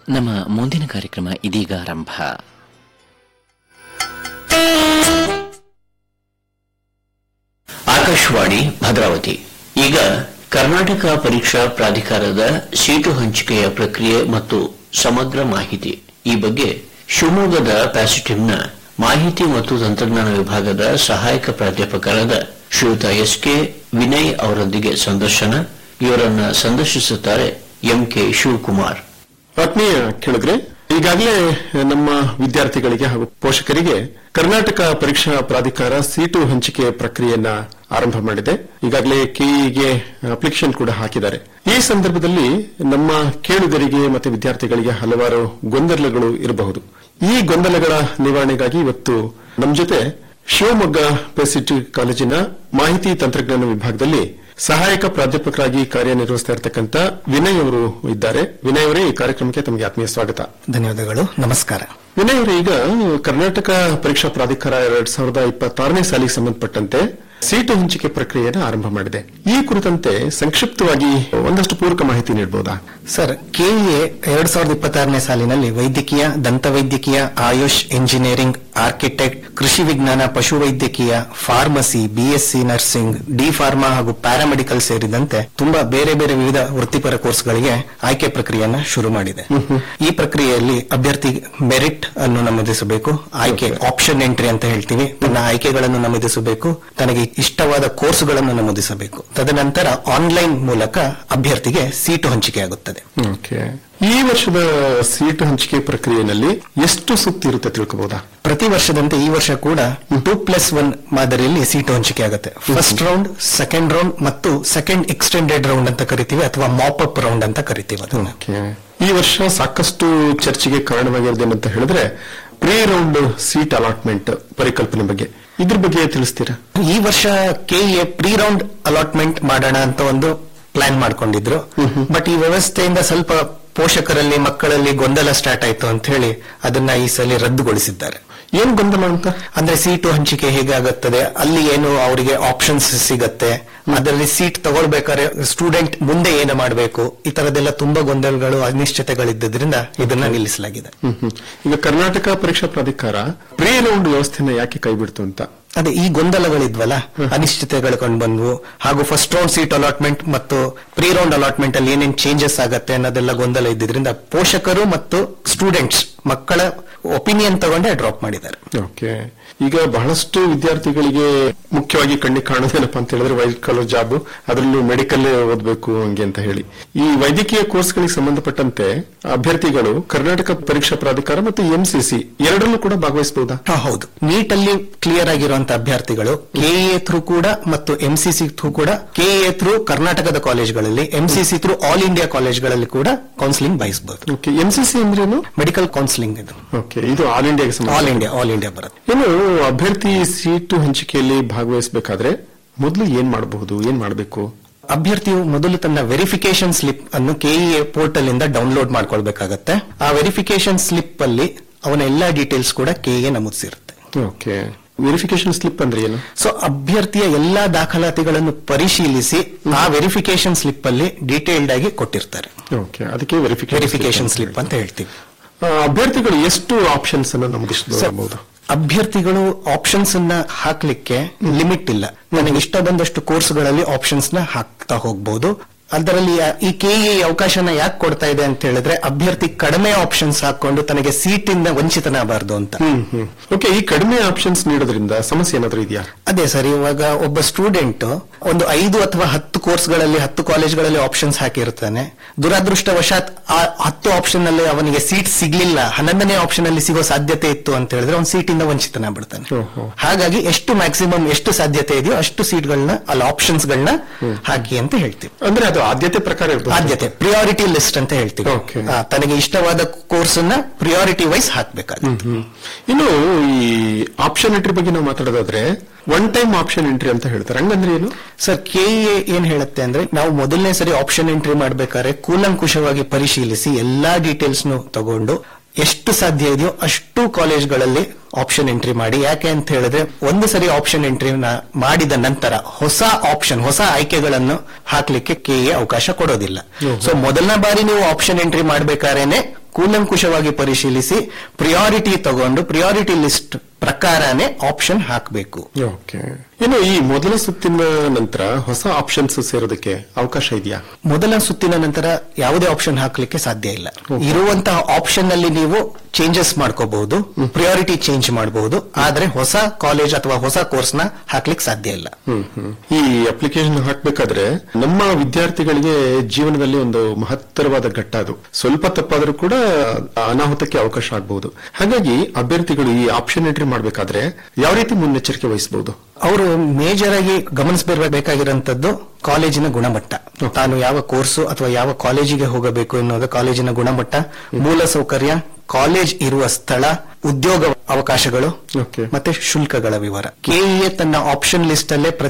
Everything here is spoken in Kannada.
ನಮ್ಮ ಮುಂದಿನ ಕಾರ್ಯಕ್ರಮ ಇದೀಗ ಆರಂಭ ಆಕಾಶವಾಣಿ ಭದ್ರಾವತಿ ಈಗ ಕರ್ನಾಟಕ ಪರೀಕ್ಷಾ ಪ್ರಾಧಿಕಾರದ ಸೀಟು ಹಂಚಿಕೆಯ ಪ್ರಕ್ರಿಯೆ ಮತ್ತು ಸಮಗ್ರ ಮಾಹಿತಿ ಈ ಬಗ್ಗೆ ಶಿವಮೊಗ್ಗದ ಪ್ಯಾಸಿಟಿವ್ನ ಮಾಹಿತಿ ಮತ್ತು ತಂತ್ರಜ್ಞಾನ ವಿಭಾಗದ ಸಹಾಯಕ ಪ್ರಾಧ್ಯಾಪಕರಾದ ಶ್ರೀಯುತ ಎಸ್ ಕೆ ವಿನಯ್ ಅವರೊಂದಿಗೆ ಸಂದರ್ಶನ ಇವರನ್ನ ಸಂದರ್ಶಿಸುತ್ತಾರೆ ಎಂ ಕೆ ಶಿವಕುಮಾರ್ ಆತ್ಮೀಯ ಕೇಳಿದ್ರೆ ಈಗಾಗಲೇ ನಮ್ಮ ವಿದ್ಯಾರ್ಥಿಗಳಿಗೆ ಹಾಗೂ ಪೋಷಕರಿಗೆ ಕರ್ನಾಟಕ ಪರೀಕ್ಷಾ ಪ್ರಾಧಿಕಾರ ಸೀಟು ಹಂಚಿಕೆ ಪ್ರಕ್ರಿಯೆಯನ್ನ ಆರಂಭ ಮಾಡಿದೆ ಈಗಾಗಲೇ ಕೆಇಗೆ ಅಪ್ಲಿಕೇಶನ್ ಕೂಡ ಹಾಕಿದ್ದಾರೆ ಈ ಸಂದರ್ಭದಲ್ಲಿ ನಮ್ಮ ಕೇಳುಗರಿಗೆ ಮತ್ತು ವಿದ್ಯಾರ್ಥಿಗಳಿಗೆ ಹಲವಾರು ಗೊಂದಲಗಳು ಇರಬಹುದು ಈ ಗೊಂದಲಗಳ ನಿವಾರಣೆಗಾಗಿ ಇವತ್ತು ನಮ್ಮ ಜೊತೆ ಶಿವಮೊಗ್ಗ ಪೆಸಿಟಿ ಕಾಲೇಜಿನ ಮಾಹಿತಿ ತಂತ್ರಜ್ಞಾನ ವಿಭಾಗದಲ್ಲಿ ಸಹಾಯಕ ಪ್ರಾಧ್ಯಾಪಕರಾಗಿ ಕಾರ್ಯನಿರ್ವಹಿಸ್ತಾ ಇರತಕ್ಕಂತ ವಿನಯ್ ಅವರು ಇದ್ದಾರೆ ವಿನಯ್ ಅವರೇ ಈ ಕಾರ್ಯಕ್ರಮಕ್ಕೆ ತಮಗೆ ಆತ್ಮೀಯ ಸ್ವಾಗತ ಧನ್ಯವಾದಗಳು ನಮಸ್ಕಾರ ವಿನಯ್ ಅವರೇ ಈಗ ಕರ್ನಾಟಕ ಪರೀಕ್ಷಾ ಪ್ರಾಧಿಕಾರ ಎರಡ್ ಸಾವಿರದ ಇಪ್ಪತ್ತಾರನೇ ಸಾಲಿಗೆ ಸಂಬಂಧಪಟ್ಟಂತೆ ಸೀಟು ಹಂಚಿಕೆ ಪ್ರಕ್ರಿಯೆಯನ್ನು ಆರಂಭ ಮಾಡಿದೆ ಈ ಕುರಿತಂತೆ ಸಂಕ್ಷಿಪ್ತವಾಗಿ ಒಂದಷ್ಟು ಪೂರಕ ಮಾಹಿತಿ ನೀಡಬಹುದಾ ಸರ್ ಕೆಇಎ ಎರಡ್ ಸಾವಿರದ ಇಪ್ಪತ್ತಾರನೇ ಸಾಲಿನಲ್ಲಿ ವೈದ್ಯಕೀಯ ದಂತವೈದ್ಯಕೀಯ ಆಯುಷ್ ಇಂಜಿನಿಯರಿಂಗ್ ಆರ್ಕಿಟೆಕ್ಟ್ ಕೃಷಿ ವಿಜ್ಞಾನ ಪಶುವೈದ್ಯಕೀಯ pharmacy BSc nursing D pharma ಹಾಗೂ ಪ್ಯಾರಾಮೆಡಿಕಲ್ ಸೇರಿದಂತೆ ತುಂಬಾ ಬೇರೆ ಬೇರೆ ವಿವಿಧ ವೃತ್ತಿಪರ ಕೋರ್ಸ್ಗಳಿಗೆ ಆಯ್ಕೆ ಪ್ರಕ್ರಿಯೆಯನ್ನ ಶುರು ಮಾಡಿದೆ ಈ ಪ್ರಕ್ರಿಯೆಯಲ್ಲಿ ಅಭ್ಯರ್ಥಿ ಮೆರಿಟ್ ಅನ್ನು ನಮೂದಿಸಬೇಕು ಆಯ್ಕೆ ಆಪ್ಷನ್ ಎಂಟ್ರಿ ಅಂತ ಹೇಳ್ತೀವಿ ತನ್ನ ಆಯ್ಕೆಗಳನ್ನು ನಮೂದಿಸಬೇಕು ತನಗೆ ಇಷ್ಟವಾದ ಕೋರ್ಸ್ಗಳನ್ನು ನಮೂದಿಸಬೇಕು ತದನಂತರ ಆನ್ಲೈನ್ ಮೂಲಕ ಅಭ್ಯರ್ಥಿಗೆ ಸೀಟು ಹಂಚಿಕೆಯಾಗುತ್ತದೆ ಓಕೆ ಈ ವರ್ಷದ ಸೀಟು ಹಂಚಿಕೆ ಪ್ರಕ್ರಿಯೆಯಲ್ಲಿ ಎಷ್ಟು ಸುತ್ತು ಇರುತ್ತೆ ತಿಳ್ಕೋಬಹುದಾ ಪ್ರತಿ ವರ್ಷದಂತೆ ಈ ವರ್ಷ ಕೂಡ ಟೂ ಪ್ಲಸ್ ಒನ್ ಮಾದರಿಯಲ್ಲಿ ಸೀಟು ಹಂಚಿಕೆ ಆಗುತ್ತೆ ಫಸ್ಟ್ ರೌಂಡ್ ಸೆಕೆಂಡ್ ರೌಂಡ್ ಮತ್ತು ಸೆಕೆಂಡ್ ಎಕ್ಸ್ಟೆಂಡೆಡ್ ರೌಂಡ್ ಅಂತ ಕರಿತೀವಿ ಅಥವಾ ಮಾಪ್ ಅಪ್ ರೌಂಡ್ ಅಂತ ಕರಿತೀವಿ ಅದನ್ನ ಓಕೆ ಈ ವರ್ಷ ಸಾಕಷ್ಟು ಚರ್ಚೆಗೆ ಕಾರಣವಾಗಿರೋದೇನಂತ ಹೇಳಿದ್ರೆ ಪ್ರೀ ರೌಂಡ್ ಸೀಟ್ ಅಲಾಟ್ಮೆಂಟ್ ಪರಿಕಲ್ಪನೆ ಬಗ್ಗೆ ಇದ್ರ ಬಗ್ಗೆ ತಿಳಿಸ್ತೀರಾ ಈ ವರ್ಷ ಕೆಎ ಪ್ರೀ ರೌಂಡ್ ಅಲಾಟ್ಮೆಂಟ್ ಮಾಡೋಣ ಅಂತ ಒಂದು ಪ್ಲಾನ್ ಮಾಡ್ಕೊಂಡಿದ್ರು ಬಟ್ ಈ ವ್ಯವಸ್ಥೆಯಿಂದ ಸ್ವಲ್ಪ ಪೋಷಕರಲ್ಲಿ ಮಕ್ಕಳಲ್ಲಿ ಗೊಂದಲ ಸ್ಟಾರ್ಟ್ ಆಯ್ತು ಅಂತ ಹೇಳಿ ಅದನ್ನ ಈ ಸಲ ರದ್ದುಗೊಳಿಸಿದ್ದಾರೆ ಏನ್ ಗೊಂದಲ ಅಂತ ಅಂದ್ರೆ ಸೀಟು ಹಂಚಿಕೆ ಹೇಗಾಗುತ್ತದೆ ಅಲ್ಲಿ ಏನು ಅವರಿಗೆ ಆಪ್ಷನ್ಸ್ ಸಿಗತ್ತೆ ಅದರಲ್ಲಿ ಸೀಟ್ ತಗೊಳ್ಬೇಕಾದ್ರೆ ಸ್ಟೂಡೆಂಟ್ ಮುಂದೆ ಏನು ಮಾಡಬೇಕು ಈ ತರದೆಲ್ಲ ತುಂಬಾ ಗೊಂದಲಗಳು ಅನಿಶ್ಚಿತೆಗಳಿದ್ದರಿಂದ ಇದನ್ನ ನಿಲ್ಲಿಸಲಾಗಿದೆ ಹ್ಮ್, ಹ್ಮ್. ಈಗ ಕರ್ನಾಟಕ ಪರೀಕ್ಷಾ ಪ್ರಾಧಿಕಾರ ಪ್ರೀ ರೌಂಡ್ ವ್ಯವಸ್ಥೆನ ಯಾಕೆ ಕೈಬಿಡ್ತು ಅಂತ ಅದೇ ಈ ಗೊಂದಲಗಳಿದ್ವಲ್ಲ ಅನಿಶ್ಚಿತೆಗಳು ಕಂಡು ಬಂದ್ವು ಹಾಗೂ ಫಸ್ಟ್ ರೌಂಡ್ ಸೀಟ್ ಅಲಾಟ್ಮೆಂಟ್ ಮತ್ತು ಪ್ರೀ ರೌಂಡ್ ಅಲಾಟ್ಮೆಂಟ್ ಅಲ್ಲಿ ಏನೇನ್ ಚೇಂಜಸ್ ಆಗತ್ತೆ ಅನ್ನೋದೆಲ್ಲ ಗೊಂದಲ ಇದ್ದಿದ್ರಿಂದ ಪೋಷಕರು ಮತ್ತು ಸ್ಟೂಡೆಂಟ್ಸ್ ಮಕ್ಕಳ ಒಪಿನಿಯನ್ ತಗೊಂಡೆ ಡ್ರಾಪ್ ಮಾಡಿದ್ದಾರೆ ಓಕೆ ಈಗ ಬಹಳಷ್ಟು ವಿದ್ಯಾರ್ಥಿಗಳಿಗೆ ಮುಖ್ಯವಾಗಿ ಕಣ್ಣಿಗೆ ಕಾಣೋದೇನಪ್ಪ ಅಂತ ಹೇಳಿದ್ರೆ ವೈಟ್ ಕಲರ್ ಜಾಬ್ ಅದರಲ್ಲೂ ಮೆಡಿಕಲ್ ಓದಬೇಕು ಹಂಗೆ ಅಂತ ಹೇಳಿ ಈ ವೈದ್ಯಕೀಯ ಕೋರ್ಸ್ಗಳಿಗೆ ಸಂಬಂಧಪಟ್ಟಂತೆ ಅಭ್ಯರ್ಥಿಗಳು ಕರ್ನಾಟಕ ಪರೀಕ್ಷಾ ಪ್ರಾಧಿಕಾರ ಮತ್ತು ಎಂಸಿಸಿ ಎರಡರಲ್ಲೂ ಕೂಡ ಭಾಗವಹಿಸಬಹುದಾ ಹಾ, ಹೌದು ನೀಟ್ ಅಲ್ಲಿ ಕ್ಲಿಯರ್ ಆಗಿರುವಂತಹ ಅಭ್ಯರ್ಥಿಗಳು ಕೆಇಎ ಥ್ರೂ ಕೂಡ ಮತ್ತು ಎಂಸಿಸಿ ಥ್ರೂ ಕೂಡ ಕೆಇಎ ಥ್ರೂ ಕರ್ನಾಟಕದ ಕಾಲೇಜ್ಗಳಲ್ಲಿ ಎಂಸಿಸಿ ಥ್ರೂ ಆಲ್ ಇಂಡಿಯಾ ಕಾಲೇಜ್ಗಳಲ್ಲಿ ಕೂಡ ಕೌನ್ಸಿಲಿಂಗ್ ಬಯಸಬಹುದು ಓಕೆ ಎಂಸಿಸಿ ಅಂದ್ರೇನು ಮೆಡಿಕಲ್ ಕೌನ್ಸಿಲಿಂಗ್ ಇದು ಓಕೆ ಇದು ಆಲ್ ಇಂಡಿಯಾಗೆ ಆಲ್ ಸಂಬಂಧ ಇಂಡಿಯಾ ಆಲ್ ಇಂಡಿಯಾ ಬರುತ್ತೆ ಇನ್ನು ಅಭ್ಯರ್ಥಿ ಸೀಟು ಹಂಚಿಕೆಯಲ್ಲಿ ಭಾಗವಹಿಸಬೇಕಾದ್ರೆ ಮೊದಲು ಏನ್ ಮಾಡಬಹುದು ಏನ್ ಮಾಡಬೇಕು ಅಭ್ಯರ್ಥಿಯು ಮೊದಲು ತನ್ನ ವೆರಿಫಿಕೇಶನ್ ಸ್ಲಿಪ್ ಅನ್ನು ಕೆಇಎ ಪೋರ್ಟಲ್ ಇಂದ ಡೌನ್ಲೋಡ್ ಮಾಡ್ಕೊಳ್ಬೇಕಾಗತ್ತೆ ಆ ವೆರಿಫಿಕೇಶನ್ ಸ್ಲಿಪ್ ಅಲ್ಲಿ ಅವನ ಎಲ್ಲಾ ಡೀಟೇಲ್ಸ್ ಕೂಡ ಕೆಇಎ ನಮೂದಿಸಿರುತ್ತೆ ಓಕೆ ವೆರಿಫಿಕೇಶನ್ ಸ್ಲಿಪ್ ಅಂದ್ರೆ ಏನು ಸೊ ಅಭ್ಯರ್ಥಿಯ ಎಲ್ಲಾ ದಾಖಲಾತಿಗಳನ್ನು ಪರಿಶೀಲಿಸಿ ಆ ವೆರಿಫಿಕೇಶನ್ ಸ್ಲಿಪ್ ಅಲ್ಲಿ ಡೀಟೇಲ್ಡ್ ಆಗಿ ಕೊಟ್ಟಿರ್ತಾರೆ ಓಕೆ ಅದಕ್ಕೆ ವೆರಿಫಿಕೇಶನ್ ವೆರಿಫಿಕೇಶನ್ ಸ್ಲಿಪ್ ಅಂತ ಹೇಳ್ತೀವಿ ಅಭ್ಯರ್ಥಿಗಳು ಎಷ್ಟು ಆಪ್ಷನ್ಸ್ ಅನ್ನು ನಮೂದಿಸಬಹುದು ಅಭ್ಯರ್ಥಿಗಳು ಆಪ್ಷನ್ಸ್ ಅನ್ನ ಹಾಕ್ಲಿಕ್ಕೆ ಲಿಮಿಟ್ ಇಲ್ಲ ನನಗೆ ಇಷ್ಟ ಬಂದಷ್ಟು ಕೋರ್ಸ್ಗಳಲ್ಲಿ ಆಪ್ಷನ್ಸ್ ನ ಹಾಕ್ತಾ ಹೋಗ್ಬಹುದು ಅದರಲ್ಲಿ ಈ ಕೆಇ ಅವಕಾಶನ ಯಾಕೆ ಕೊಡ್ತಾ ಇದೆ ಅಂತ ಹೇಳಿದ್ರೆ ಅಭ್ಯರ್ಥಿ ಕಡಿಮೆ ಆಪ್ಷನ್ಸ್ ಹಾಕೊಂಡು ತನಗೆ ಸೀಟಿಂದ ವಂಚಿತನಾಗಬಾರ್ದು ಅಂತ ಹ್ಮ್ ಹ್ಮ್ ಓಕೆ ಈ ಕಡಿಮೆ ಆಪ್ಷನ್ಸ್ ನೀಡೋದ್ರಿಂದ ಸಮಸ್ಯೆ ಏನಾದ್ರೂ ಇದೆಯಾ ಅದೇ ಸರ್ ಇವಾಗ ಒಬ್ಬ ಸ್ಟೂಡೆಂಟ್ ಒಂದು ಐದು ಅಥವಾ ಹತ್ತು ಕೋರ್ಸ್ಗಳಲ್ಲಿ ಹತ್ತು ಕಾಲೇಜ್ಗಳಲ್ಲಿ ಆಪ್ಷನ್ಸ್ ಹಾಕಿರ್ತಾನೆ ದುರದೃಷ್ಟವಶಾತ್ ಆ ಹತ್ತು ಆಪ್ಷನ್ ಅಲ್ಲಿ ಅವನಿಗೆ ಸೀಟ್ ಸಿಗ್ಲಿಲ್ಲ ಹನ್ನೊಂದನೇ ಆಪ್ಷನ್ ಅಲ್ಲಿ ಸಿಗೋ ಸಾಧ್ಯತೆ ಇತ್ತು ಅಂತ ಹೇಳಿದ್ರೆ ಅವ್ನು ಸೀಟಿಂದ ವಂಚಿತನಾಗ್ಬಿಡ್ತಾನೆ ಓಹೋ. ಹಾಗಾಗಿ ಎಷ್ಟು ಮ್ಯಾಕ್ಸಿಮಮ್ ಎಷ್ಟು ಸಾಧ್ಯತೆ ಇದೆಯೋ ಅಷ್ಟು ಸೀಟ್ಗಳನ್ನ ಅಲ್ಲಿ ಆಪ್ಷನ್ಸ್ ಗಳನ್ನ ಹಾಕಿ ಅಂತ ಹೇಳ್ತೀವಿ ಅಂದ್ರೆ ಅದು ಆದ್ಯತೆ ಪ್ರಕಾರ ಇರ್ಬೋದು ಆದ್ಯತೆ ಪ್ರಿಯಾರಿಟಿ ಲಿಸ್ಟ್ ಅಂತ ಹೇಳ್ತೀವಿ Okay. ಆ, ತನಗೆ ಇಷ್ಟವಾದ ಕೋರ್ಸ್ ಅನ್ನ ಪ್ರಿಯಾರಿಟಿ ವೈಸ್ ಹಾಕ್ಬೇಕಾಗುತ್ತೆ ಹ್ಮ್. ಇನ್ನು ಈ ಆಪ್ಷನ್ ಎಂಟ್ರಿ ಬಗ್ಗೆ ನಾವು ಮಾತಾಡೋದಾದ್ರೆ ಒನ್ ಟೈಮ್ ಆಪ್ಷನ್ ಎಂಟ್ರಿ ಅಂತ ಹೇಳ್ತಾರೆ ಹಂಗಂದ್ರೆ ಏನು ಸರ್ ಕೆಇಎ ಏನ್ ಹೇಳುತ್ತೆ ಅಂದ್ರೆ ನಾವು ಮೊದಲನೇ ಸರಿ ಆಪ್ಷನ್ ಎಂಟ್ರಿ ಮಾಡ್ಬೇಕಾದ್ರೆ ಕೂಲಂಕುಷವಾಗಿ ಪರಿಶೀಲಿಸಿ ಎಲ್ಲಾ ಡೀಟೇಲ್ಸ್ ತಗೊಂಡು ಎಷ್ಟು ಸಾಧ್ಯ ಇದೆಯೋ ಅಷ್ಟು ಕಾಲೇಜ್ಗಳಲ್ಲಿ ಆಪ್ಷನ್ ಎಂಟ್ರಿ ಮಾಡಿ ಯಾಕೆ ಅಂತ ಹೇಳಿದ್ರೆ ಒಂದು ಸರಿ ಆಪ್ಷನ್ ಎಂಟ್ರಿ ಮಾಡಿದ ನಂತರ ಹೊಸ ಆಪ್ಷನ್ ಹೊಸ ಆಯ್ಕೆಗಳನ್ನು ಹಾಕ್ಲಿಕ್ಕೆ ಕೆಇಎ ಅವಕಾಶ ಕೊಡೋದಿಲ್ಲ ಸೊ ಮೊದಲನೇ ಬಾರಿ ನೀವು ಆಪ್ಷನ್ ಎಂಟ್ರಿ ಮಾಡ್ಬೇಕಾರೇನೆ ಕೂಲಂಕುಷವಾಗಿ ಪರಿಶೀಲಿಸಿ ಪ್ರಿಯಾರಿಟಿ ತಗೊಂಡು ಪ್ರಿಯಾರಿಟಿ ಲಿಸ್ಟ್ ಪ್ರಕಾರನೇ ಆಪ್ಷನ್ ಹಾಕಬೇಕು ಓಕೆ ಇನ್ನು ಈ ಮೊದಲ ಸುತ್ತಿನ ನಂತರ ಹೊಸ ಆಪ್ಷನ್ಸ್ ಸೇರೋದಕ್ಕೆ ಅವಕಾಶ ಇದೆಯಾ ಮೊದಲ ಸುತ್ತಿನ ನಂತರ ಯಾವುದೇ ಆಪ್ಷನ್ ಹಾಕ್ಲಿಕ್ಕೆ ಸಾಧ್ಯ ಇಲ್ಲ ಇರುವಂತಹ ಆಪ್ಷನ್ ನಲ್ಲಿ ನೀವು ಚೇಂಜಸ್ ಮಾಡ್ಕೋಬಹುದು ಪ್ರಿಯಾರಿಟಿ ಚೇಂಜ್ ಮಾಡಬಹುದು ಆದ್ರೆ ಹೊಸ ಕಾಲೇಜ್ ಅಥವಾ ಹೊಸ ಕೋರ್ಸ್ ನ ಹಾಕ್ಲಿಕ್ಕೆ ಸಾಧ್ಯ ಇಲ್ಲ ಹ್ಮ್ ಹ್ಮ್. ಈ ಅಪ್ಲಿಕೇಶನ್ ಹಾಕ್ಬೇಕಾದ್ರೆ ನಮ್ಮ ವಿದ್ಯಾರ್ಥಿಗಳಿಗೆ ಜೀವನದಲ್ಲಿ ಒಂದು ಮಹತ್ತರವಾದ ಘಟ್ಟ ಅದು ಸ್ವಲ್ಪ ತಪ್ಪಾದ್ರೂ ಕೂಡ ಅನಾಹುತಕ್ಕೆ ಅವಕಾಶ ಆಗಬಹುದು ಹಾಗಾಗಿ ಅಭ್ಯರ್ಥಿಗಳು ಈ ಆಪ್ಷನ್ ಎಂಟ್ರಿ ಮಾಡಬೇಕಾದ್ರೆ ಯಾವ ರೀತಿ ಮುನ್ನೆಚ್ಚರಿಕೆ ವಹಿಸಬಹುದು ಅವರು ಮೇಜರ್ ಆಗಿ ಗಮನಿಸಬೇಕಾಗಿರುವಂತದ್ದು ಕಾಲೇಜಿನ ಗುಣಮಟ್ಟ ತಾನು ಯಾವ ಕೋರ್ಸು ಅಥವಾ ಯಾವ ಕಾಲೇಜಿಗೆ ಹೋಗಬೇಕು ಎನ್ನುವುದು ಕಾಲೇಜಿನ ಗುಣಮಟ್ಟ ಮೂಲ ಸೌಕರ್ಯ ಕಾಲೇಜ್ ಇರುವ ಸ್ಥಳ ಉದ್ಯೋಗ ಅವಕಾಶಗಳು Okay. ಮತ್ತೆ ಶುಲ್ಕಗಳ ವಿವರ ಕೆಇಎ ತನ್ನ ಆಪ್ಷನ್ ಲಿಸ್ಟ್ ಅಲ್ಲೇ